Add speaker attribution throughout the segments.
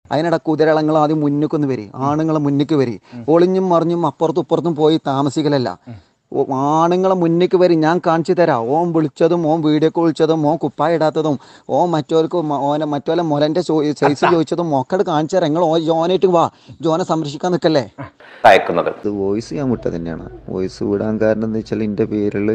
Speaker 1: അതിനിടെ കുതിരളങ്ങൾ ആദ്യം മുന്നിക്കൊന്ന് വരി ആണുങ്ങളെ മുന്നിക്ക് വരി ഒളിഞ്ഞും മറിഞ്ഞും അപ്പുറത്തും ഇപ്പുറത്തും പോയി താമസിക്കലല്ല ഓ, ആണുങ്ങളെ മുന്നിക്ക് വരി ഞാൻ കാണിച്ചു തരാം ഓൻ വിളിച്ചതും ഓൻ വീഡിയോ കോൾ വിളിച്ചതും ഓൻ കുപ്പായ ഇടാത്തതും ഓൻ മറ്റവർക്ക് മ- ഓനെ മറ്റോലെ മുലന്റെ സൈസ് ചോദിച്ചതും ഒക്കെ കാണിച്ചു തരാം നിങ്ങൾ ഓ ജോനായിട്ട് വാ ജോനെ സംരക്ഷിക്കാൻ നിൽക്കല്ലേ
Speaker 2: അയക്കുന്നത്
Speaker 3: ഇത് വോയിസ് ഞാൻ വിട്ടത് തന്നെയാണ് വോയിസ് വിടാൻ കാരണം എന്താ വെച്ചാൽ എൻ്റെ പേരിൽ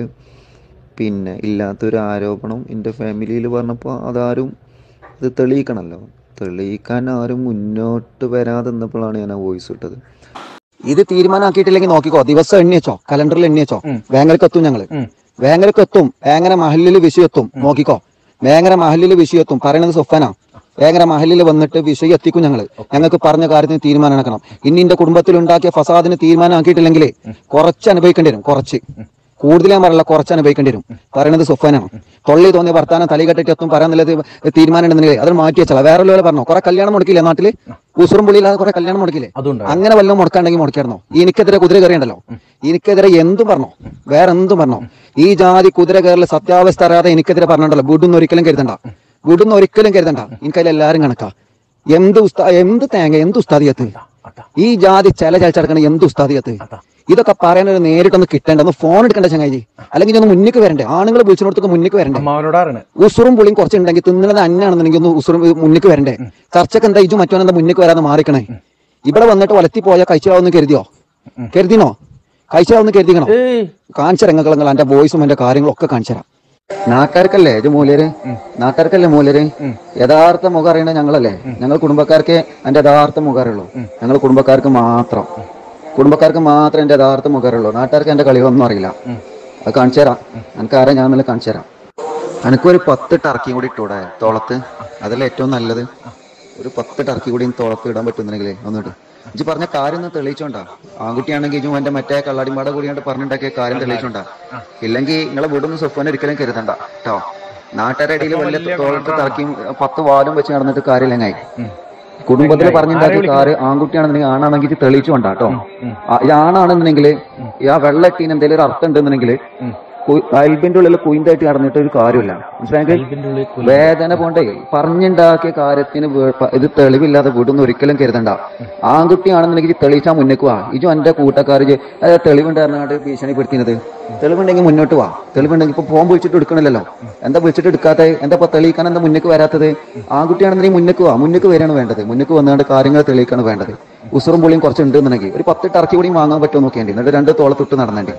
Speaker 3: പിന്നെ ഇല്ലാത്തൊരു ആരോപണം എൻ്റെ ഫാമിലിയിൽ പറഞ്ഞപ്പോൾ അതാരും ഇത് തെളിയിക്കണമല്ലോ തെളിയിക്കാൻ ആരും മുന്നോട്ട് വരാതെ നിന്നപ്പോഴാണ് ഞാൻ ആ വോയിസ് വിട്ടത്
Speaker 1: ഇത് തീരുമാനമാക്കിയിട്ടില്ലെങ്കിൽ നോക്കിക്കോ ദിവസം എണ്ണി വെച്ചോ കലണ്ടറിൽ എണ്ണി വെച്ചോ വേങ്ങരക്ക് എത്തും ഞങ്ങള് വേങ്ങരക്ക് എത്തും വേങ്ങര മഹലിൽ വിഷയം എത്തും നോക്കിക്കോ വേങ്ങര മഹലിൽ വിഷയം എത്തും പറയണത് സുഫന വേങ്ങര മഹലിൽ വന്നിട്ട് വിഷയം എത്തിക്കും ഞങ്ങള് ഞങ്ങൾക്ക് പറഞ്ഞ കാര്യത്തിന് തീരുമാനം എടുക്കണം ഇനി എന്റെ കുടുംബത്തിൽ ഉണ്ടാക്കിയ ഫസാദിന് തീരുമാനമാക്കിയിട്ടില്ലെങ്കിൽ കുറച്ച് അനുഭവിക്കേണ്ടി വരും കുറച്ച് കൂടുതൽ ഞാൻ പറയില്ല കുറച്ച് അനുഭവിക്കേണ്ടി വരും പറയണത് സുഫാനാണ് തൊള്ളി തോന്നിയ വർത്താനം തലകെട്ടിട്ട് എത്തും പറയാന്നുള്ളത് തീരുമാനം ഉണ്ടെന്നില്ലേ അത് മാറ്റി വെച്ചാൽ വേറെ പോലെ പറഞ്ഞു കുറെ കല്യാണം മുടക്കില്ലേ നാട്ടില് ഉസുറും പുള്ളിയില്ലാതെ കുറെ കല്യാണം മുടക്കില്ലേ
Speaker 4: അതുണ്ട്
Speaker 1: അങ്ങനെ വല്ലതും മുടക്കാണ്ടെങ്കിൽ മുടക്കായിരുന്നോ എനിക്കെതിരെ കുതിര കയറിയുണ്ടല്ലോ എനിക്കെതിരെ എന്തും പറഞ്ഞോ വേറെ എന്തും പറഞ്ഞോ ഈ ജാതി കുതിര കയറൽ സത്യാവസ്ഥ അറിയാതെ എനിക്കെതിരെ പറഞ്ഞിട്ടുണ്ടല്ലോ വീടുന്ന് ഒരിക്കലും കരുതണ്ട വീടുന്ന് ഒരിക്കലും കരുതണ്ട എനിക്കതിൽ എല്ലാരും കണക്കാ എന്ത് ഉസ്താ എന്ത് തേങ്ങ എന്ത് ഉസ്താദിയത്ത് ഈ ജാതി ചില ചലച്ചടക്കണ എന്ത് ഉസ്താദിയത്ത് ഇതൊക്കെ പറയാനൊരു നേരിട്ടൊന്ന് കിട്ടേണ്ട ഒന്ന് ഫോൺ എടുക്കണ്ട ചങ്ങായി അല്ലെങ്കിൽ ഒന്ന് മുന്നിക്ക് വരണ്ടേ ആണുങ്ങൾ വിളിച്ചിടത്തൊക്കെ മുന്നിക്ക് വരണ്ടേ
Speaker 4: അമ്മാവനോടാണ്
Speaker 1: ഉസുറും പുളിയും കുറച്ചുണ്ടെങ്കിൽ തിന്നുന്നത് അന്നാണെന്നുണ്ടെങ്കിൽ ഒന്ന് ഉസുറും മുന്നിക്ക് വരണ്ടേ ചർച്ചക്ക് എന്താ ഇജു മറ്റോനെന്താ മുന്നിക്ക് വരാതെ മാറിക്കണേ ഇവിടെ വന്നിട്ട് വലത്തി പോയാൽ കഴിച്ചാവുന്ന കരുതിയോ കരുതിനോ കഴിച്ചാവുന്ന കരുതിക്കണോ
Speaker 4: ഏയ്
Speaker 1: കാണിച്ചരങ്ങൾ എന്റെ വോയിസും എന്റെ കാര്യങ്ങളും ഒക്കെ കാണിച്ചുതരാം നാട്ടുകാർക്കല്ലേ ഇത് മൂലര് നാട്ടുകാർക്കല്ലേ മൂലര് യഥാർത്ഥ മുഖം അറിയണ ഞങ്ങളല്ലേ ഞങ്ങൾ കുടുംബക്കാർക്ക് എന്റെ യഥാർത്ഥ മുഖം അറിയുള്ളൂ ഞങ്ങൾ കുടുംബക്കാർക്ക് മാത്രം കുടുംബക്കാർക്ക് മാത്രം എന്റെ യഥാർത്ഥ മുഖം അറിയുള്ളൂ നാട്ടുകാർക്ക് എന്റെ കളിയൊന്നും അറിയില്ല അത് കാണിച്ചു തരാം എനിക്ക് ആരാ ഞാൻ ഇന്നലെ കാണിച്ചു തരാം എനിക്കൊരു പത്ത് ടർക്കിയും കൂടി ഇട്ടൂടെ തോളത്ത് അതല്ലേ ഏറ്റവും നല്ലത് ഒരു പത്ത് ടർക്കി കൂടി തോളത്ത് ഇടാൻ പറ്റുന്നെങ്കിൽ ഒന്നിട്ട് ഇജ്ജ് പറഞ്ഞ കാര്യം ഒന്ന് തെളിയിച്ചോണ്ടാ ആൺകുട്ടിയാണെങ്കിൽ ഇജും എന്റെ മറ്റേ കള്ളാടിമാടെ കൂടിയാണ്ട് പറഞ്ഞിട്ടുണ്ടാക്കിയ കാര്യം തെളിയിച്ചോണ്ടാ ഇല്ലെങ്കിൽ നിങ്ങളെ വീടൊന്നും സ്വപ്നം ഒരിക്കലും കരുതണ്ട കേട്ടോ നാട്ടുകാരുടെ ഇടയിൽ വലിയ തോളത്ത് ടർക്കിയും പത്ത് വാലും വെച്ച് നടന്നിട്ട് കാര്യമില്ലെങ്ങായി കുടുംബത്തിൽ പറഞ്ഞിട്ടുണ്ടാക്കിയ കാറ് ആൺകുട്ടിയാണെന്നുണ്ടെങ്കിൽ ആണാണെങ്കിൽ ഇത് തെളിയിച്ചോണ്ടാ കേട്ടോ ഇത് ആണാണെന്നുണ്ടെങ്കിൽ ആ വെള്ളട്ടീന് എന്തെങ്കിലും ഒരു അർത്ഥം ഉണ്ടെന്നുണ്ടെങ്കിൽ അയൽബിന്റെ ഉള്ളിൽ കുയിന്തായിട്ട് നടന്നിട്ട് ഒരു കാര്യമില്ല മനസ്സിലായെങ്കിൽ വേദന പോണ്ടേ പറഞ്ഞുണ്ടാക്കിയ കാര്യത്തിന് വേ- പ- ഇത് തെളിവില്ലാതെ വീടൊന്നും ഒരിക്കലും കരുതണ്ട ആൺകുട്ടിയാണെന്നുണ്ടെങ്കിൽ ഇത് തെളിയിച്ചാൽ മുന്നേക്ക് വാ ഇജു എന്റെ കൂട്ടക്കാർ തെളിവുണ്ടായിരുന്നാണ്ട് ഭീഷണിപ്പെടുത്തിയത് തെളിവുണ്ടെങ്കിൽ മുന്നോട്ട് വാ തെളിവുണ്ടെങ്കിൽ ഇപ്പൊ ഫോൺ വിളിച്ചിട്ട് എടുക്കണില്ലല്ലോ എന്താ വിളിച്ചിട്ട് എടുക്കാത്ത എന്താ ഇപ്പൊ തെളിയിക്കാൻ എന്താ മുന്നേക്ക് വരാത്തത് ആൺകുട്ടിയാണെന്നുണ്ടെങ്കിൽ മുന്നേക്ക് വാ മുന്നേക്ക് വരികയാണ് വേണ്ടത് മുന്നേക്ക് വന്നുകൊണ്ട് കാര്യങ്ങൾ തെളിയിക്കാണ് വേണ്ടത് ഉസുറും പുള്ളിയും കുറച്ച് ഉണ്ടെന്നുണ്ടെങ്കിൽ ഒരു പത്ത് ടർക്കി കൂടി വാങ്ങാൻ പറ്റുമോ നോക്കേണ്ടി എന്നിട്ട് രണ്ട് തോളത്തിട്ട് നടന്നേണ്ടി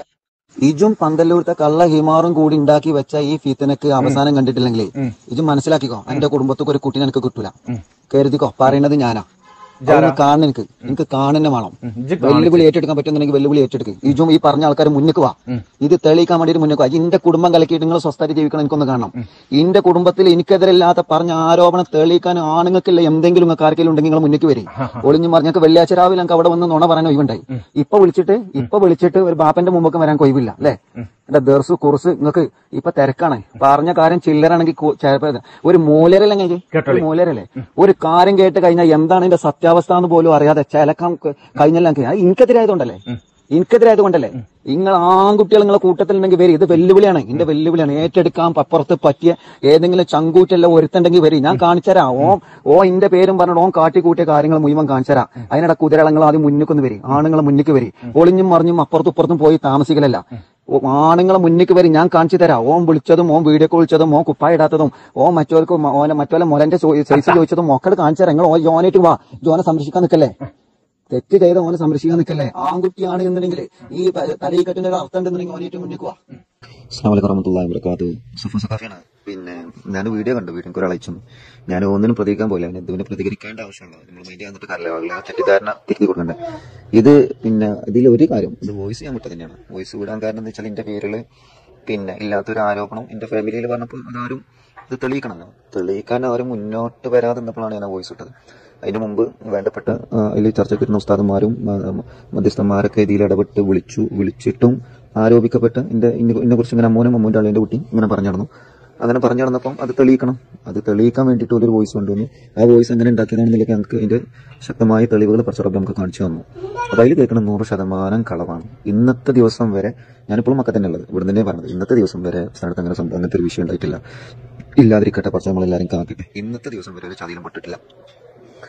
Speaker 1: ഇജും പന്തല്ലൂരത്തെ കള്ള ഹിമാറും കൂടി ഉണ്ടാക്കി വെച്ച ഈ ഫീത്തനക്ക് അവസാനം കണ്ടിട്ടില്ലെങ്കിലേ ഇജും മനസ്സിലാക്കിക്കോ എന്റെ കുടുംബത്തൊക്കെ ഒരു കുട്ടീനെ എനിക്ക് കിട്ടൂല കരുതിക്കോ പറയണത് ഞാനാ അതൊന്ന് കാണണം എനിക്ക് എനിക്ക് കാണുന്നെ വേണം വെല്ലുവിളി ഏറ്റെടുക്കാൻ പറ്റുന്നുണ്ടെങ്കിൽ വെല്ലുവിളി ഏറ്റെടുക്ക് ഇജും ഈ പറഞ്ഞ ആൾക്കാർ മുന്നിക്ക് വാ ഇത് തെളിയിക്കാൻ വേണ്ടിയിട്ട് മുന്നിക്ക് വാ ഇന്റെ കുടുംബം കലക്കിയിട്ട് നിങ്ങൾ സ്വസ്ഥമായിട്ട് ജീവിക്കണം എനിക്കൊന്ന് കാണണം ഇന്റെ കുടുംബത്തിൽ എനിക്കെതിരില്ലാത്ത പറഞ്ഞ ആരോപണം തെളിയിക്കാൻ ആണുങ്ങൾക്കില്ല എന്തെങ്കിലും നിങ്ങൾക്ക് ആർക്കെങ്കിലും ഉണ്ടെങ്കിൽ നിങ്ങൾ മുന്നിക്ക് വരും ഒളിഞ്ഞു പറഞ്ഞൊക്കെ വെള്ളിയാഴ്ച രാവിലെ ഞങ്ങൾക്ക് അവിടെ വന്ന് നുണ പറയാൻ ഒഴിവുണ്ടായി ഇപ്പൊ വിളിച്ചിട്ട് ഇപ്പൊ വിളിച്ചിട്ട് ഒരു ബാപ്പന്റെ മുമ്പൊക്കെ വരാൻ കൊയ്വില്ല അല്ലേ എന്റെ ദർസ് കുറിസ് നിങ്ങൾക്ക് ഇപ്പൊ തിരക്കാണ് പറഞ്ഞ കാര്യം ചില്ലറാണെങ്കിൽ കു- ചിലപ്പോ ഒരു മൂലരല്ലേ നിങ്ങൾക്ക് ഒരു മൂലരല്ലേ ഒരു കാര്യം കേട്ട് കഴിഞ്ഞാൽ എന്താണ് ഇതിന്റെ സത്യാവസ്ഥ എന്ന് പോലും അറിയാതെ ചിലക്കാൻ കഴിഞ്ഞല്ല അത് എനിക്കെതിരായതുകൊണ്ടല്ലേ എനിക്കെതിരായതുകൊണ്ടല്ലേ നിങ്ങൾ ആൺകുട്ടികൾ നിങ്ങളെ കൂട്ടത്തിലുണ്ടെങ്കിൽ വരും ഇത് വെല്ലുവിളിയാണ് എന്റെ വെല്ലുവിളിയാണ് ഏറ്റെടുക്കാൻ അപ്പുറത്ത് പറ്റിയ ഏതെങ്കിലും ചങ്കൂറ്റല്ല ഒരുത്തുണ്ടെങ്കിൽ വരും ഞാൻ കാണിച്ചുതരാം ഓ ഓ ഇന്റെ പേരും പറഞ്ഞിട്ട് ഓൻ കാട്ടിക്കൂട്ടിയ കാര്യങ്ങൾ മുഴുവൻ കാണിച്ചുതരാം അതിനിടെ കുതിരളങ്ങൾ ആദ്യം മുന്നിക്കൊന്ന് വരും ആണുങ്ങളെ മുന്നിക്ക് വരും ഒളിഞ്ഞും മറിഞ്ഞും അപ്പുറത്തും ഇപ്പുറത്തും പോയി താമസിക്കലല്ല ഓ, ആണുങ്ങളെ മുന്നിക്ക് വരും ഞാൻ കാണിച്ചു തരാം ഓൻ വിളിച്ചതും ഓൻ വീഡിയോ കോൾ വിളിച്ചതും ഓൻ കുപ്പായ ഇടാത്തതും ഓൻ മറ്റവർക്ക് മ- ഓനെ മറ്റോലെ മുലന്റെ സൈസ് ചോദിച്ചതും ഒക്കെ കാണിച്ചു തരാം നിങ്ങൾ ഓ ജോനായിട്ട് വാ ജോനെ സംരക്ഷിക്കാൻ നിൽക്കല്ലേ തെറ്റ് ചെയ്ത ഓനെ സംരക്ഷിക്കാൻ നിൽക്കല്ലേ ആൺകുട്ടിയാണ് എന്നുണ്ടെങ്കിൽ ഈ തലയിൽ കെട്ടിന്റെ ഒരു അർത്ഥം ഉണ്ടെന്നുണ്ടെങ്കിൽ ഓനേറ്റ് മുന്നിക്ക് വാ
Speaker 3: അസ്സാം വലൈക്കും വറഹമത്തുള്ളാഹി വബറകാത്തു സുഫ സഖാഫിയാണ് പിന്നെ ഞാൻ വീഡിയോ കണ്ടു വീഡിയോ എനിക്ക് ഒരാൾ അയച്ചു ഞാൻ ഒന്നിനും പ്രതികരിക്കാൻ പോയില്ല പിന്നെ ഇതിന് പ്രതികരിക്കേണ്ട ആവശ്യമുണ്ടോ നമ്മൾ മൈൻഡ് ചെയ്യാന്നിട്ട് കാര്യമില്ല ആളുകളെ ആ തെറ്റിദ്ധാരണ തിരുത്തി കൊടുക്കണ്ടേ ഇത് പിന്നെ ഇതിൽ ഒരു കാര്യം ഇത് വോയിസ് ഞാൻ വിട്ടത് തന്നെയാണ് വോയിസ് വിടാൻ കാരണം എന്താ വെച്ചാൽ എന്റെ പേരിൽ പിന്നെ ഇല്ലാത്തൊരു ആരോപണം എന്റെ ഫാമിലിയിൽ പറഞ്ഞപ്പോൾ അതാരും ഇത് തെളിയിക്കണമല്ലോ തെളിയിക്കാൻ ആരും മുന്നോട്ട് വരാതെ നിന്നപ്പോഴാണ് ഞാൻ വോയിസ് ഇട്ടത് അതിന് മുമ്പ് വേണ്ടപ്പെട്ട അതിൽ ചർച്ചയ്ക്ക് വരുന്ന ഉസ്താദന്മാരും ആ, മധ്യസ്ഥന്മാരൊക്കെ ഇതിൽ ഇടപെട്ട് വിളിച്ചു വിളിച്ചിട്ടും ആരോപിക്കപ്പെട്ട എന്റെ എന്നെ കുറിച്ച് ഇങ്ങനെ അമ്മോനും അമ്മൂന്റെ ആളിന്റെ കുട്ടി ഇങ്ങനെ പറഞ്ഞു നടന്നു അങ്ങനെ പറഞ്ഞു നടന്നപ്പം അത് തെളിയിക്കണം അത് തെളിയിക്കാൻ വേണ്ടിയിട്ട് ഒരു വോയിസ് കൊണ്ടുവന്നു ആ വോയിസ് എങ്ങനെ ഉണ്ടാക്കിയതാണെന്നിലേക്ക് ഞങ്ങൾക്ക് അതിന്റെ ശക്തമായ തെളിവുകൾ പരസ്പരം നമുക്ക് കാണിച്ചു തന്നു അപ്പൊ അതിൽ കേൾക്കുന്ന നൂറ് ശതമാനം കളവാണ് ഇന്നത്തെ ദിവസം വരെ ഞാനിപ്പോഴും മക്ക തന്നെ ഉള്ളത് ഇവിടെ തന്നെ പറഞ്ഞത് ഇന്നത്തെ ദിവസം വരെ സ്ഥലത്ത് അങ്ങനെ സംഭവം അങ്ങനത്തെ ഒരു വിഷയം ഉണ്ടായിട്ടില്ല ഇല്ലാതിരിക്കട്ടെ പക്ഷെ നമ്മളെല്ലാവരും കാക്കട്ടെ ഇന്നത്തെ ദിവസം വരെ ഒരു ചതിയിലും പെട്ടിട്ടില്ല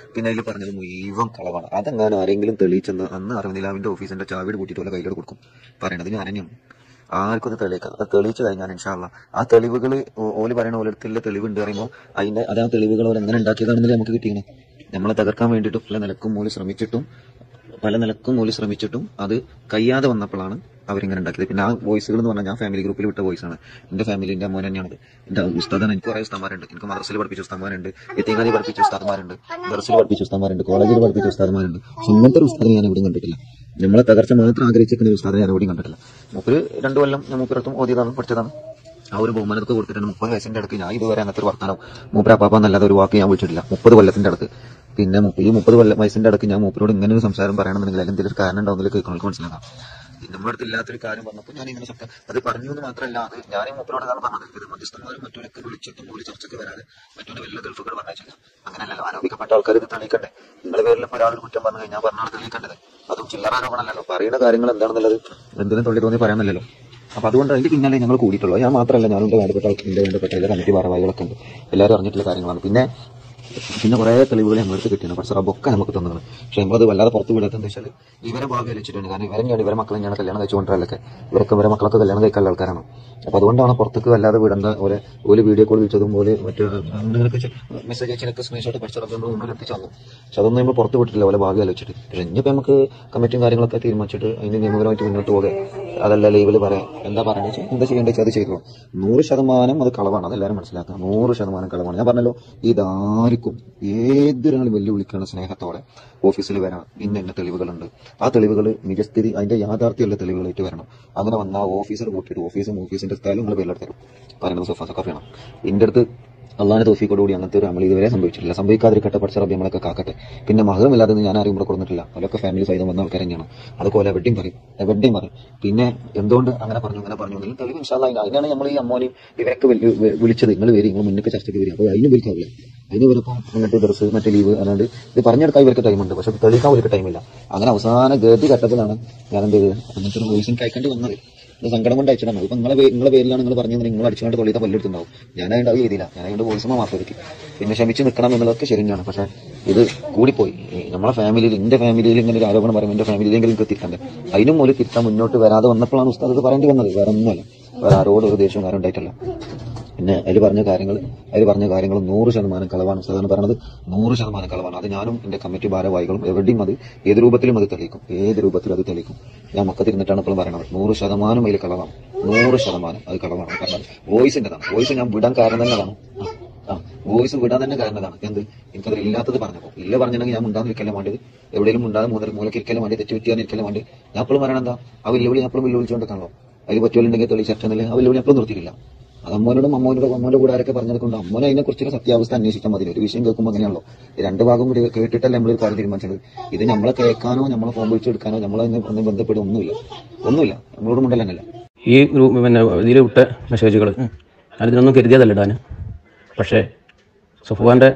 Speaker 3: പിന്നെ അതിൽ പറഞ്ഞത് മുഴുവൻ കളവാണ് അതെങ്ങാനും ആരെങ്കിലും തെളിയിച്ചെന്ന് അന്ന് അരവിന്ദിലാവിന്റെ ഓഫീസിന്റെ ചാവിയുടെ കൂട്ടിയിട്ട് പോലെ കയ്യിലോട് കൊടുക്കും പറയണത് ഞാൻ തന്നെയാണ് ആർക്കും അത് തെളിയിക്കാം അത് തെളിയിച്ചു കഴിഞ്ഞാൽ ഇൻഷാല്ല ആ തെളിവുകൾ ഓല് പറയുന്ന ഓരോരുത്തരിലെ തെളിവുണ്ട് പറയുമ്പോൾ അതിന്റെ അത് ആ തെളിവുകൾ ഓർ എങ്ങനെ ഉണ്ടാക്കിയതാണെന്നില്ല നമുക്ക് കിട്ടിയത് നമ്മളെ തകർക്കാൻ വേണ്ടിയിട്ടും പല നിലക്കും മൂലം ശ്രമിച്ചിട്ടും പല നിലക്കും മൂലം ശ്രമിച്ചിട്ടും അത് കഴിയാതെ വന്നപ്പോഴാണ് അവരിങ്ങനെ ഉണ്ടാക്കിയത് പിന്നെ ആ വോയിസുകൾ എന്ന് പറഞ്ഞാൽ ഞാൻ ഫാമിലി ഗ്രൂപ്പിൽ വിട്ട voice ആണ് എന്റെ ഫാമിലി എന്റെ മോൻ തന്നെയാണത് എന്റെ ഉസ്താദാണ് എനിക്ക് കുറേ ഉസ്താമാരുണ്ട് എനിക്ക് മദ്രസയിൽ പഠിപ്പിച്ച ഉസ്താമാരുണ്ട് എത്തിങ്ങാതി പഠിപ്പിച്ച ഉസ്താദ്മാരുണ്ട് ദർസിൽ പഠിപ്പിച്ച ഉസ്താദ്മാരുണ്ട് കോളേജിൽ പഠിപ്പിച്ച ഉസ്താദ്മാരുണ്ട് പക്ഷെ ഇങ്ങനത്തെ ഒരു ഉസ്താദിനെ ഞാൻ എവിടെയും കണ്ടിട്ടില്ല നമ്മളെ തകർച്ച മാത്രം ആഗ്രഹിച്ചിരിക്കുന്ന ഒരു ഉസ്താദിനെ ഞാൻ എവിടെയും കണ്ടിട്ടില്ല മൂപ്പര് രണ്ടു കൊല്ലം ഞാൻ മൂപ്പരത്തും ഓതിയതാണ് പഠിച്ചതാണ് ആ ഒരു ബഹുമാനത്തൊക്കെ കൊടുത്തിട്ടുണ്ട് മുപ്പത് വയസ്സിന്റെ അടുത്ത് ഞാൻ ഇതുവരെ അങ്ങനത്തെ ഒരു വർത്താനം മൂപ്പര പാപ്പ എന്നല്ലാതെ ഒരു വാക്ക് ഞാൻ വിളിച്ചിട്ടില്ല മുപ്പത് കൊല്ലത്തിന്റെ അടുത്ത് പിന്നെ മുപ്പ- ഈ മുപ്പത് കൊല്ലം വയസ്സിന്റെ അടുത്ത് ഞാൻ മൂപ്പരോട് ഇങ്ങനെ ഒരു സംസാരം പറയണമെന്നുണ്ടെങ്കിൽ അല്ലെങ്കിൽ എന്തെങ്കിലും ഒരു കാരണം ഉണ്ടാവുന്നില്ല കേൾക്കണമെങ്കിൽ മനസ്സിലാക്കാം നമ്മുടെ അടുത്ത് ഇല്ലാത്തൊരു കാര്യം പറഞ്ഞപ്പോൾ ഞാൻ ഇങ്ങനെ ശബ്ദം അത് പറഞ്ഞു എന്ന് മാത്രമല്ല അത് ഞാൻ ഈ മൂപ്പരോട് അതാണ് പറഞ്ഞത് ഇത് മധ്യസ്ഥന്മാരും മറ്റൊരൊക്കെ വിളിച്ചിട്ടും ഒരു ചർച്ചയ്ക്ക് വരാതെ മറ്റൊരു വലിയ ഗൾഫുകൾ പറഞ്ഞില്ല അങ്ങനെയല്ലല്ലോ ആരോപിക്കപ്പെട്ട ആൾക്കാർ ഇത് തെളിയിക്കട്ടെ നിങ്ങളുടെ പേരിൽ ഇപ്പൊ ഒരാൾ കുറ്റം പറഞ്ഞു കഴിഞ്ഞാൽ പറഞ്ഞാൽ തെളിയിക്കേണ്ടത് അതും ചില്ലറ ആരോപണമല്ലല്ലോ പറയുന്ന കാര്യങ്ങൾ എന്താണെന്നുള്ളത് എന്തിനും തൊള്ളി തോന്നി പറയാനല്ലോ അപ്പൊ അതുകൊണ്ട് അതിന്റെ പിന്നാലെ ഞങ്ങൾ കൂടിയിട്ടുള്ളൂ ഞാൻ മാത്രമല്ല ഞാനും എന്റെ വേണ്ടപ്പെട്ട ആൾക്ക് എന്റെ വേണ്ടപ്പെട്ട എല്ലാ കമ്മിറ്റി ഭാരവാഹികളൊക്കെ ഉണ്ട് എല്ലാവരും അറിഞ്ഞിട്ടുള്ള കാര്യങ്ങളാണ് പിന്നെ പിന്നെ കുറെ തെളിവുകൾ ഞങ്ങൾ എടുത്ത് കിട്ടിയാണ് പക്ഷെ റബ്ബൊക്കെ നമുക്ക് തന്നതാണ് പക്ഷെ നമ്മളത് വല്ലാതെ പുറത്ത് വിടാത്ത എന്താ വെച്ചാൽ ഇവരെ ഭാഗ്യം വെച്ചിട്ടുണ്ട് കാരണം ഇവരെ ഞാൻ ഇവരെ മക്കളെ ഞാൻ കല്യാണം കഴിച്ചുകൊണ്ടിരലൊക്കെ ഇവരൊക്കെ ഇവരെ മക്കളൊക്കെ കല്യാണം കഴിക്കാനുള്ള ആൾക്കാരാണ് അപ്പൊ അതുകൊണ്ടാണ് പുറത്തേക്ക് വല്ലാതെ വിടേണ്ട പോലെ ഒരു വീഡിയോ കോൾ വിളിച്ചതും പോലെ മറ്റു അങ്ങനെയൊക്കെ മെസ്സേജ് അയച്ചതിനൊക്കെ സ്ക്രീൻഷോട്ട് പഠിച്ച റബ്ബിന്റെ മുമ്പിൽ എത്തിച്ചു തന്നു പക്ഷെ അതൊന്നും നമ്മൾ പുറത്ത് വിട്ടിട്ടില്ല പോലെ ഭാഗ്യം ആലോചിച്ചിട്ട് പക്ഷെ ഇനിയിപ്പോ നമുക്ക് കമ്മിറ്റിയും കാര്യങ്ങളൊക്കെ തീരുമാനിച്ചിട്ട് അതിന് നിയമപരമായിട്ട് മുന്നോട്ട് പോകുക അതല്ല ലൈവിൽ പറയാം എന്താ പറയുന്നത് വെച്ചാൽ എന്താ ചെയ്യേണ്ടത് വെച്ചാൽ അത് ചെയ്തോളൂ നൂറ് ശതമാനം അത് കളവാണ് അതെല്ലാവരും മനസ്സിലാക്കുക നൂറ് ശതമാനം കളവാണ് ഞാൻ പറഞ്ഞല്ലോ ഇതാർക്കും ഏതൊരാളും വെല്ലുവിളിക്കാണ് സ്നേഹത്തോടെ ഓഫീസിൽ വരണം ഇന്ന ഇന്ന തെളിവുകളുണ്ട് ആ തെളിവുകൾ നിജസ്ഥിതി അതിന്റെ യാഥാർത്ഥ്യമുള്ള തെളിവുകളായിട്ട് വരണം അങ്ങനെ വന്നാൽ ഓഫീസർ കൂട്ടിയിട്ട് ഓഫീസും ഓഫീസിന്റെ സ്ഥലം നിങ്ങൾ പേരിലെടുത്ത് തരും പറയുന്നത് സൊഫാസൊക്കെ വേണം എന്റെ അടുത്ത് അള്ളാഹിന്റെ തോഫിക്കോടുകൂടി അങ്ങനത്തെ ഒരു അമൽ ഇതുവരെ സംഭവിച്ചിട്ടില്ല സംഭവിക്കാതിരിക്കട്ടെ പഠിച്ച റബ്ബി നമ്മളൊക്കെ കാക്കട്ടെ പിന്നെ മഹമില്ലാതെ ഞാൻ ആരും ഇവിടെ കൊടുത്തിട്ടില്ല അവരൊക്കെ ഫാമിലി സഹിതം വന്ന ആൾക്കാർ തന്നെയാണ് അതുപോലെ എവിടെയും പറയും എവിടെയും പറയും പിന്നെ എന്തുകൊണ്ട് അങ്ങനെ പറഞ്ഞു അങ്ങനെ പറഞ്ഞു എന്നുള്ളത് തെളിവ് ഇൻഷാല്ല അതിനാണ് നമ്മൾ ഈ അമ്മോനെയും ഇവരൊക്കെ വിളി- വി- വിളിച്ചത് നിങ്ങൾ വരും നിങ്ങൾ മുന്നൊക്കെ ചർച്ചയ്ക്ക് വരും അപ്പോൾ അതിന് വിളിക്കാവില്ല അതിന് ഇവരിപ്പം അങ്ങനത്തെ ഡ്രസ്സ് മറ്റേ ലീവ് അല്ലാണ്ട് ഇത് പറഞ്ഞെടുക്കാൻ ഇവർക്ക് ടൈമുണ്ട് പക്ഷെ തെളിയിക്കാൻ ഇവർക്ക് ടൈമില്ല അങ്ങനെ അവസാന ഗതി ഘട്ടത്തിലാണ് ഞാൻ എന്ത് ചെയ്തത് അങ്ങനത്തെ ഒരു വോയിസും കഴിക്കേണ്ടി വന്നത് ഇത് സങ്കടം കൊണ്ട് അയച്ചിട്ടുണ്ടാവും ഇപ്പൊ നിങ്ങളെ പേ- നിങ്ങളെ പേരിലാണ് നിങ്ങൾ പറഞ്ഞത് നിങ്ങൾ അടിച്ചുകൊണ്ട് തൊള്ളിത്ത പല്ലെടുത്തുണ്ടാവും ഞാൻ അതിന്റെ ചെയ്തില്ല ഞാൻ അതിന്റെ വോയിസുമ മാത്രം എടുക്കി പിന്നെ ക്ഷമിച്ച് നിൽക്കണം എന്നുള്ളതൊക്കെ ശരിയാണ് പക്ഷെ ഇത് കൂടിപ്പോയി ഈ നമ്മളെ ഫാമിലിയിൽ എന്റെ ഫാമിലിയിൽ ഇങ്ങനെ ഒരു ആരോപണം പറയുമ്പോൾ എന്റെ ഫാമിലിയിലെങ്കിലും എനിക്ക് തിരുത്തണ്ടേ അതിനും മൂലം തിരുത്താൻ മുന്നോട്ട് വരാതെ വന്നപ്പോഴാണ് ഉസ്താദ് ഇത് പറയേണ്ടി വന്നത് വേറെ ഒന്നുമല്ല വേറെ ആരോടും ഒരു ദേഷ്യവും കാര്യം ഉണ്ടായിട്ടില്ല പിന്നെ അതിൽ പറഞ്ഞ കാര്യങ്ങൾ അതിൽ പറഞ്ഞ കാര്യങ്ങൾ നൂറ് ശതമാനം കളവാണ് സാധാരണ പറയുന്നത് നൂറ് ശതമാനം കളവാണ് അത് ഞാനും എന്റെ കമ്മിറ്റി ഭാരവാഹികളും എവിടെയും അത് ഏത് രൂപത്തിലും അത് തെളിയിക്കും ഏത് രൂപത്തിലും അത് തെളിയിക്കും ഞാൻ മക്കത്തിരുന്നിട്ടാണ് ഇപ്പോൾ പറയുന്നത് നൂറ് ശതമാനം അതിൽ കളവാണ് നൂറ് ശതമാനം അത് കളവാണ് കാരണം വോയിസിന്റെതാണ് വോയിസ് ഞാൻ വിടാൻ കാരണം തന്നെ അതാണ് ആ വോയിസ് വിടാൻ തന്നെ കാരണം അതാണ് എന്ത് എനിക്കത് ഇല്ലാത്തത് പറഞ്ഞപ്പോൾ ഇല്ല പറഞ്ഞിട്ടുണ്ടെങ്കിൽ ഞാൻ മുണ്ടാതിരിക്കലും വേണ്ടത് എവിടെയെങ്കിലും മുണ്ടാതെ മൂന്നര മൂലക്കിരിക്കലും വേണ്ടി തെറ്റ് പറ്റിയാന്നിരിക്കലും വേണ്ടി ഞാൻ എപ്പോഴും പറയണം എന്താ ആ വെല്ലുവിളി ഞാൻ എപ്പോഴും വെല്ലുവിളിച്ചുകൊണ്ടിരിക്കണല്ലോ അതിൽ പറ്റുമല്ലെങ്കിൽ തെളിയിച്ചിട്ടുണ്ടെങ്കിൽ ആ വെല്ലുവിളി എപ്പോഴും നിർത്തിയിട്ടില്ല അത് അമ്മോനോടും അമ്മോനോടും അമ്മോന്റെ കൂടെ ആരൊക്കെ പറഞ്ഞത് കൊണ്ട് അമ്മോനെ അതിനെ കുറിച്ചൊരു സത്യാവസ്ഥ അന്വേഷിച്ചാൽ മതി ഒരു വിഷയം കേൾക്കുമ്പോൾ അങ്ങനെയാണല്ലോ ഈ രണ്ട് ഭാഗം കൂടി കേട്ടിട്ടല്ലേ നമ്മളൊരു കാര്യം തീരുമാനിച്ചത് ഇത് നമ്മളെ കേൾക്കാനോ നമ്മളെ ഫോൺ വിളിച്ചെടുക്കാനോ നമ്മളെ ഒന്നും ബന്ധപ്പെടുക ഒന്നുമില്ല ഒന്നുമില്ല നമ്മളോട് മുണ്ടല്ല
Speaker 2: ഈ ഗ്രൂപ്പ് പിന്നെ ഇതിൽ വിട്ട മെസ്സേജുകൾ ഞാനിതിനൊന്നും കരുതിയതല്ല ഇടാൻ പക്ഷേ സഫുവാൻ്റെ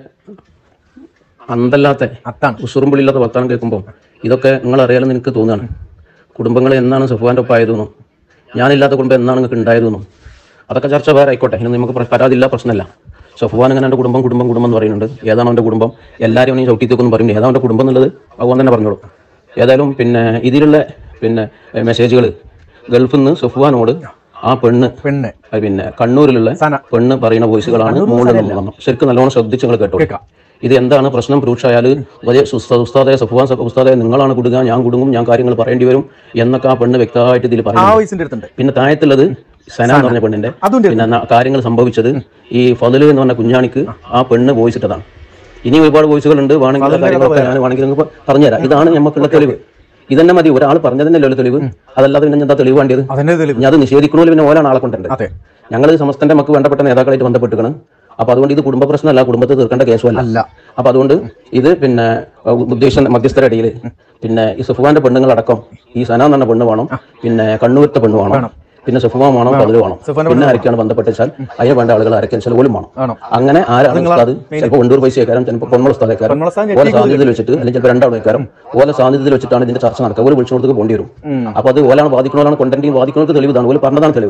Speaker 2: അന്തല്ലാത്ത
Speaker 4: അത്താണ്
Speaker 2: ഉസുറുമ്പിളില്ലാത്ത വർത്താനം കേൾക്കുമ്പോൾ ഇതൊക്കെ നിങ്ങൾ അറിയാമെന്ന് എനിക്ക് തോന്നുകയാണ് കുടുംബങ്ങൾ എന്നാണ് സഫുവാൻ്റെ ഒപ്പം ആയതെന്നും ഞാനില്ലാത്ത കുടുംബം എന്നാണ് നിങ്ങൾക്ക് ഉണ്ടായതെന്നും അതൊക്കെ ചർച്ച വേറെ ആയിക്കോട്ടെ ഇനി നമുക്ക് പ്ര- പരാതിയില്ല പ്രശ്നമല്ല സഫുവാൻ ഇങ്ങനെ എൻ്റെ കുടുംബം കുടുംബം കുടുംബം എന്ന് പറയുന്നുണ്ട് ഏതാണ് അവൻ്റെ കുടുംബം എല്ലാവരും അവനെ ചവിട്ടി തൂക്കുന്നു പറയുന്നുണ്ട് ഏതാണ് അവൻ്റെ കുടുംബം എന്നുള്ളത് ഭഗവാൻ തന്നെ പറഞ്ഞോളൂ ഏതായാലും പിന്നെ ഇതിലുള്ള പിന്നെ മെസ്സേജുകൾ ഗൾഫിൽ നിന്ന് സഫുവാനോട് ആ പെണ്ണ്
Speaker 4: പെണ്ണ്
Speaker 2: അത് പിന്നെ കണ്ണൂരിലുള്ള
Speaker 4: സന.
Speaker 2: പെണ്ണ് പറയുന്ന വോയിസുകളാണ് മുകളിൽ നിന്ന് വന്നത് ശരിക്കും നല്ലോണം ശ്രദ്ധിച്ച് നിങ്ങൾ കേട്ടോ
Speaker 4: കേൾക്കാം.
Speaker 2: ഇത് എന്താണ് പ്രശ്നം പ്രൂക്ഷായാൽ വലിയ സുസ്ത- ഉസ്താദെ സഫുവാൻ സ- ഉസ്താദെ നിങ്ങളാണ് കുടുങ്ങുക ഞാൻ കുടുങ്ങും ഞാൻ കാര്യങ്ങൾ പറയേണ്ടി വരും എന്നൊക്കെ ആ പെണ്ണ് വ്യക്തമായിട്ട് ഇതിൽ
Speaker 4: ആ
Speaker 2: പറയുന്നു
Speaker 4: വോയിസിന്റെ അടുത്തുണ്ട്
Speaker 2: പിന്നെ താഴത്തുള്ളത് സന എന്ന് പറഞ്ഞ പെണ്ണിന്റെ
Speaker 4: അതുണ്ട്
Speaker 2: പിന്നെ ന- കാര്യങ്ങൾ സംഭവിച്ചത് ഈ ഫതില് എന്ന് പറഞ്ഞ കുഞ്ഞാണിക്ക് ആ പെണ്ണ് വോയിസ് ഇട്ടതാണ് ഇനി ഒരുപാട് വോയിസുകൾ ഉണ്ട് വേണമെങ്കിൽ ആ കാര്യങ്ങളൊക്കെ ഞാൻ വേണമെങ്കിൽ നിങ്ങൾക്ക് പറഞ്ഞുതരാം ഇതാണ് നമുക്കുള്ള തെളിവ് ഇതന്നെ മതി ഒരാൾ പറഞ്ഞതിനല്ലോ തെളിവ് അതല്ലാതെ പിന്നെ എന്താ തെളിവ് വേണ്ടിയത്
Speaker 4: അതിന്റെ തെളിവ്
Speaker 2: ഇനി അത് നിഷേധിക്കണമല്ലോ പിന്നെ ഓലാണ് ആളെ കൊണ്ടുണ്ട്
Speaker 4: അതെ
Speaker 2: ഞങ്ങൾ സമസ്തന്റെ നമുക്ക് വേണ്ടപ്പെട്ട നേതാക്കളായിട്ട് ബന്ധപ്പെട്ടിരിക്കണം അപ്പൊ അതുകൊണ്ട് ഇത് കുടുംബ പ്രശ്നമല്ല കുടുംബത്തെ തീർക്കേണ്ട കേസുമല്ല
Speaker 4: അല്ല
Speaker 2: അപ്പൊ അതുകൊണ്ട് ഇത് പിന്നെ ഉദ്ദേശ മധ്യസ്ഥരുടെ ഇടയിൽ പിന്നെ ഈ സുഫുവാന്റെ പെണ്ണുങ്ങളടക്കം ഈ സന എന്ന് പറഞ്ഞ പെണ്ണ് വേണം പിന്നെ കണ്ണൂരത്തെ പെണ്ണ് വേണം പിന്നെ സുഫുവാൻ വേണം പതില് വേണം
Speaker 4: സുഫുവാന്റെ
Speaker 2: പിന്നെ ആരൊക്കെയാണ് ബന്ധപ്പെട്ടാൽ അതിന് വേണ്ട ആളുകൾ ആരൊക്കെ വെച്ചാൽ ഓലും വേണം
Speaker 4: ആണോ
Speaker 2: അങ്ങനെ ആരാണ് ഉസ്താദ് ചിലപ്പോൾ വണ്ടൂർ പൈസക്കാരും ചിലപ്പോൾ പൊന്മുള ഉസ്താദേക്കാരും
Speaker 4: പൊന്മുള ഉസ്താദ്
Speaker 2: ഓല സാന്നിധ്യത്തിൽ വെച്ചിട്ട് അല്ലെങ്കിൽ ചിലപ്പോൾ രണ്ടാളും വെക്കാരും ഓല സാന്നിധ്യത്തിൽ വെച്ചിട്ടാണ് ഇതിന്റെ ചർച്ച നടക്കുക ഒരു വിളിച്ചു കൊടുത്ത് പോണ്ടി വരും അപ്പൊ അത് ഓലാണ് വാദിക്കണോലാണ് കൊണ്ടന്റിയും വാദിക്കണവർക്ക് തെളിവ് ഇതാണ് ഓല് പറഞ്ഞതാണ് തെളിവ്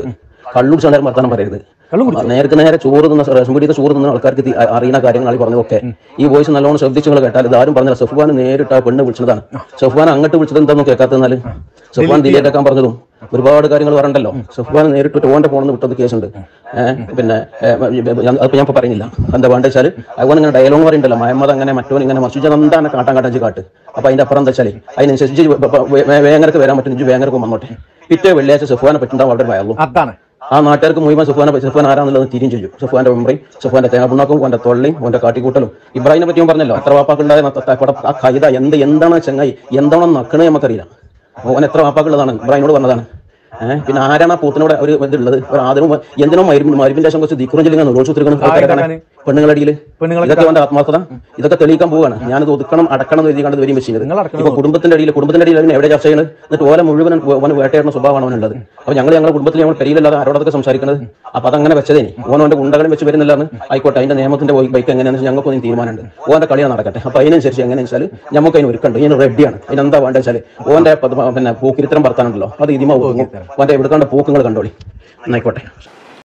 Speaker 2: കള്ളുടിച്ച് നേരം വർത്താനം പറയരുത് നേർക്ക് നേരെ ചോറ് തിന്ന റേഷൻ പീടിയത്തെ ചോറ് തിന്ന ആൾക്കാർക്ക് തി- അ- അറിയുന്ന കാര്യങ്ങൾ ആൾ പറഞ്ഞതൊക്കെ ഈ വോയിസ് നല്ലോണം ശ്രദ്ധിച്ചു നിങ്ങൾ കേട്ടാൽ ഇത് ആരും പറഞ്ഞില്ല സഫ്വാൻ നേരിട്ട് ആ പെണ്ണ് വിളിച്ചതാണ് സഫ്വാൻ അങ്ങോട്ട് വിളിച്ചത് എന്താണെന്ന് കേൾക്കാത്തതിനാൽ സഫ്വാൻ ഡിലേറ്റ് ആക്കാൻ പറഞ്ഞതും ഒരുപാട് കാര്യങ്ങൾ പറയണ്ടല്ലോ സഫ്വാൻ നേരിട്ട് ഓന്റെ ഫോണിൽ നിന്ന് വിട്ടത് കേസുണ്ട് ഏഹ് പിന്നെ അപ്പൊ ഞാൻ ഇപ്പൊ പറയുന്നില്ല എന്താ വേണ്ട വെച്ചാൽ അതുപോലെ ഇങ്ങനെ ഡയലോഗ് പറയണ്ടല്ലോ മഹമ്മദ് അങ്ങനെ മറ്റോൻ ഇങ്ങനെ മസൂജ എന്താണ് കാട്ടാൻ കാട്ടാൻ കാട്ട് അപ്പൊ അതിന്റെ അപ്പുറം എന്താ വെച്ചാൽ അതിനനുസരിച്ച് ഇജ്ജ് വേ- വേ- വേ- വേങ്ങരക്ക് വരാൻ പറ്റും ഇജ്ജ് വേങ്ങരക്ക് വന്നോട്ടെ പിറ്റേ വെള്ളിയാഴ്ച സഫ്വാനെ പറ്റുണ്ടാവും അവിടെ വയറുള്ളൂ
Speaker 4: അതാണ്
Speaker 2: ആ നാട്ടുകാർക്ക് മുഴുവൻ സുഫാനെ സുഫാൻ ആരാന്നുള്ളത് തിരിയും ചെയ്യും സുഫാന്റെ മെമ്പറയും സുഫാന്റെ തേങ്ങാപ്പുണ്ണാക്കും ഓന്റെ തൊള്ളിയും ഓന്റെ കാട്ടിക്കൂട്ടലും ഇബ്രാഹിമിനെ പറ്റിയും പറഞ്ഞല്ലോ എത്ര വാപ്പാക്കുണ്ടായ ന- ത- ത- ആ കൈത എന്ത് എന്താണ് ചങ്ങായി എന്താണ് നക്കണേ നമുക്കറിയില്ല ഓൻ എത്ര വാപ്പാക്കുള്ളതാണ് ഇബ്രാഹിമിനോട് പറഞ്ഞതാണ് ഏഹ് പിന്നെ ആരാണ് ആ പൂത്തിനോട് ഒരു ഇതുള്ളത് ഒരു ആദരവും എന്തിനോ മരുന്ന് മരുവിന്റെ ശേഷം കുറച്ച് ദിക്കുറും ചെല്ലുന്ന നോഷുത്തിരിക്കണം പെണ്ണുങ്ങളടിയിൽ
Speaker 4: പെണ്ണുങ്ങളെ
Speaker 2: ഇതൊക്കെ അവന്റെ ആത്മാർത്ഥത ഇതൊക്കെ തെളിയിക്കാൻ പോവാണ് ഞാനത് ഒതുക്കണം അടക്കണം എന്ന് എഴുതി കണ്ടത് വരും വെച്ചത്
Speaker 4: നിങ്ങൾ അടക്കണം
Speaker 2: ഇപ്പൊ കുടുംബത്തിന്റെ അടിയിൽ കുടുംബത്തിന്റെ അടിയിൽ അതിന് എവിടെ ചർച്ച ചെയ്യുന്നത് എന്നിട്ട് ഓല മുഴുവൻ ഓന് വേട്ടയാടുന്ന സ്വഭാവമാണ് അവനുള്ളത് അപ്പൊ ഞങ്ങൾ ഞങ്ങളുടെ കുടുംബത്തിൽ ഞങ്ങൾ പെരിയിലല്ലാതെ ആരോടൊക്കെ സംസാരിക്കുന്നത് അപ്പൊ അതങ്ങനെ വെച്ചതേ ഓൻ ഓന്റെ ഗുണ്ടകളും വെച്ച് വരുന്നില്ലാന്ന് ആയിക്കോട്ടെ അതിന്റെ നിയമത്തിന്റെ ബൈക്ക് എങ്ങനെയാണെന്ന് വെച്ചാൽ ഞങ്ങൾക്ക് ഒന്നും തീരുമാനമുണ്ട് ഓന്റെ കളിയാണ് നടക്കട്ടെ അപ്പൊ അതിനനുസരിച്ച് എങ്ങനെയാണെന്ന് വെച്ചാൽ നമുക്ക് അതിന് ഒരുക്കുണ്ട് ഇതിന് റെഡിയാണ് അതിനെന്താ വേണ്ടത് വെച്ചാൽ ഓന്റെ പത് പിന്നെ പൂക്കിരിത്തരം പറത്താനുണ്ടല്ലോ അത് ഇതിമ ഒതുങ്ങും ഓന്റെ എവിടുക്കാണ്ട് പൂക്കങ്ങൾ കണ്ടോളി എന്നായിക്കോട്ടെ